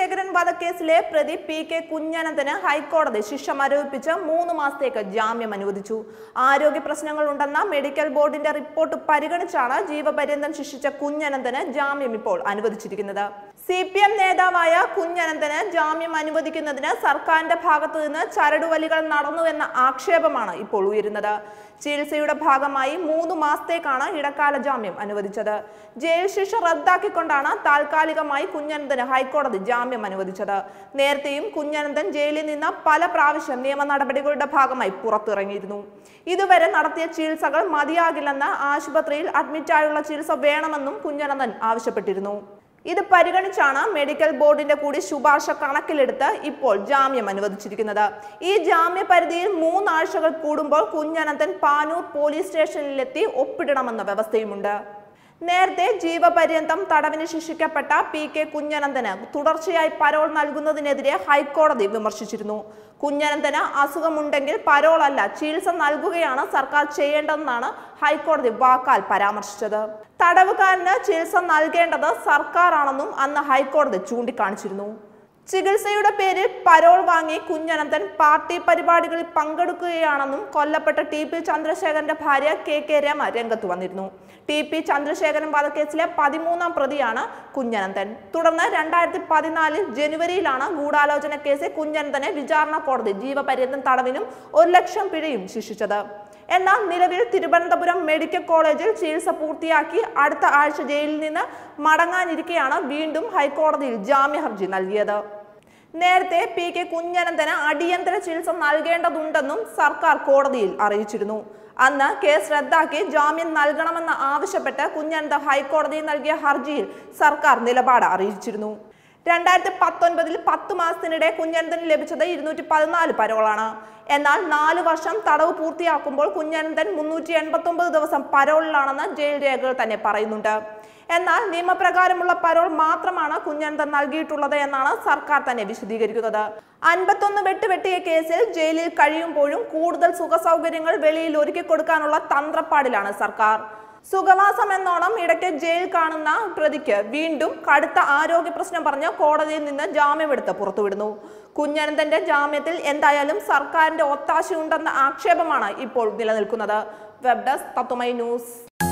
ചന്ദ്രശേഖരൻ വധക്കേസിലെ പ്രതി P K കുഞ്ഞനന്തന് ഹൈക്കോടതി ശിക്ഷ മരവിപ്പിച്ച് മൂന്ന് മാസത്തേക്ക് ജാമ്യം അനുവദിച്ചു ആരോഗ്യ പ്രശ്നങ്ങളുണ്ടെന്ന മെഡിക്കൽ ബോർഡിന്റെ റിപ്പോർട്ട് പരിഗണിച്ചാണ് ജീവപര്യന്തം ശിക്ഷിച്ച കുഞ്ഞനന്തന് ജാമ്യം ഇപ്പോൾ അനുവദിച്ചിരിക്കുന്നത് സി പി എം നേതാവായ കുഞ്ഞനന്തന് ജാമ്യം അനുവദിക്കുന്നതിന് സർക്കാരിന്റെ ഭാഗത്തു നിന്ന് ചരടുവലികൾ നടന്നുവെന്ന ആക്ഷേപമാണ് ഇപ്പോൾ ഉയരുന്നത് ചികിത്സയുടെ ഭാഗമായി മൂന്ന് മാസത്തേക്കാണ് ഇടക്കാല ജാമ്യം അനുവദിച്ചത് ജയിൽ ശിക്ഷ റദ്ദാക്കിക്കൊണ്ടാണ് താൽക്കാലികമായി കുഞ്ഞനന്തന് ഹൈക്കോടതി ജാമ്യം അനുവദിച്ചത് നേരത്തെയും കുഞ്ഞനന്തൻ ജയിലിൽ നിന്ന് പല പ്രാവശ്യം നിയമ നടപടികളുടെ ഭാഗമായി പുറത്തിറങ്ങിയിരുന്നു ഇതുവരെ നടത്തിയ ചികിത്സകൾ മതിയാകില്ലെന്ന് ആശുപത്രിയിൽ അഡ്മിറ്റായുള്ള ചികിത്സ വേണമെന്നും കുഞ്ഞനന്തൻ ആവശ്യപ്പെട്ടിരുന്നു ഇത് പരിഗണിച്ചാണ് മെഡിക്കൽ ബോർഡിന്റെ കൂടി ശുപാർശ കണക്കിലെടുത്ത് ഇപ്പോൾ ജാമ്യം അനുവദിച്ചിരിക്കുന്നത് ഈ ജാമ്യ പരിധിയിൽ മൂന്നാഴ്ചകൾ കൂടുമ്പോൾ കുഞ്ഞനന്തൻ പാനൂർ പോലീസ് സ്റ്റേഷനിലെത്തി ഒപ്പിടണമെന്ന വ്യവസ്ഥയുമുണ്ട് നേരത്തെ ജീവപര്യന്തം തടവിന് ശിക്ഷിക്കപ്പെട്ട പി കെ കുഞ്ഞനന്തന് തുടർച്ചയായി പരോൾ നൽകുന്നതിനെതിരെ ഹൈക്കോടതി വിമർശിച്ചിരുന്നു കുഞ്ഞനന്തന് അസുഖമുണ്ടെങ്കിൽ പരോൾ അല്ല ചികിത്സ നൽകുകയാണ് സർക്കാർ ചെയ്യേണ്ടതെന്നാണ് ഹൈക്കോടതി വാക്കാൽ പരാമർശിച്ചത് തടവുകാരന് ചികിത്സ നൽകേണ്ടത് സർക്കാരാണെന്നും അന്ന് ഹൈക്കോടതി ചൂണ്ടിക്കാണിച്ചിരുന്നു ചികിത്സയുടെ പേരിൽ പരോൾ വാങ്ങി കുഞ്ഞനന്തൻ പാർട്ടി പരിപാടികളിൽ പങ്കെടുക്കുകയാണെന്നും കൊല്ലപ്പെട്ട ടി പി ചന്ദ്രശേഖരന്റെ ഭാര്യ കെ കെ രമ രംഗത്ത് വന്നിരുന്നു ടി പി ചന്ദ്രശേഖരൻ വധക്കേസിലെ പതിമൂന്നാം പ്രതിയാണ് കുഞ്ഞനന്തൻ തുടർന്ന് രണ്ടായിരത്തി പതിനാലിൽ ജനുവരിയിലാണ് ഗൂഢാലോചന കേസിൽ കുഞ്ഞനന്തനെ വിചാരണ കോടതി ജീവപര്യന്തം തടവിനും ഒരു ലക്ഷം പിഴയും ശിക്ഷിച്ചത് എന്നാൽ നിലവിൽ തിരുവനന്തപുരം മെഡിക്കൽ കോളേജിൽ ചികിത്സ പൂർത്തിയാക്കി അടുത്ത ആഴ്ച ജയിലിൽ നിന്ന് മടങ്ങാനിരിക്കെയാണ് വീണ്ടും ഹൈക്കോടതിയിൽ ജാമ്യ ഹർജി നൽകിയത് നേരത്തെ പി കെ കുഞ്ഞനന്തന് അടിയന്തര ചികിത്സ നൽകേണ്ടതുണ്ടെന്നും സർക്കാർ കോടതിയിൽ അറിയിച്ചിരുന്നു അന്ന് കേസ് റദ്ദാക്കി ജാമ്യം നൽകണമെന്ന് ആവശ്യപ്പെട്ട് കുഞ്ഞനന്ത ഹൈക്കോടതിയിൽ നൽകിയ ഹർജിയിൽ സർക്കാർ നിലപാട് അറിയിച്ചിരുന്നു രണ്ടായിരത്തി പത്തൊൻപതിൽ പത്ത് മാസത്തിനിടെ കുഞ്ഞനന്തന് ലഭിച്ചത് ഇരുന്നൂറ്റി പതിനാല് പരോളാണ് എന്നാൽ നാല് വർഷം തടവ് പൂർത്തിയാക്കുമ്പോൾ കുഞ്ഞനന്തൻ മുന്നൂറ്റി എൺപത്തി ഒമ്പത് ദിവസം പരോളിലാണെന്ന് ജയിൽ രേഖകൾ തന്നെ പറയുന്നുണ്ട് എന്നാൽ നിയമപ്രകാരമുള്ള പരോൾ മാത്രമാണ് കുഞ്ഞനന്തൻ നൽകിയിട്ടുള്ളത് എന്നാണ് സർക്കാർ തന്നെ വിശദീകരിക്കുന്നത് അൻപത്തൊന്ന് വെട്ടുവെട്ടിയ കേസിൽ ജയിലിൽ കഴിയുമ്പോഴും കൂടുതൽ സുഖസൗകര്യങ്ങൾ വെളിയിൽ ഒരുക്കി കൊടുക്കാനുള്ള തന്ത്രപ്പാടിലാണ് സർക്കാർ സുഖവാസം എന്നോണം ഇടയ്ക്ക് ജയിൽ കാണുന്ന പ്രതിക്ക് വീണ്ടും കടുത്ത ആരോഗ്യ പ്രശ്നം പറഞ്ഞ് കോടതിയിൽ നിന്ന് ജാമ്യമെടുത്ത് പുറത്തുവിടുന്നു കുഞ്ഞനന്തന്റെ ജാമ്യത്തിൽ എന്തായാലും സർക്കാരിന്റെ ഒത്താശയുണ്ടെന്ന ആക്ഷേപമാണ് ഇപ്പോൾ നിലനിൽക്കുന്നത് വെബ് ഡെസ്ക് തത്തുമൈ ന്യൂസ്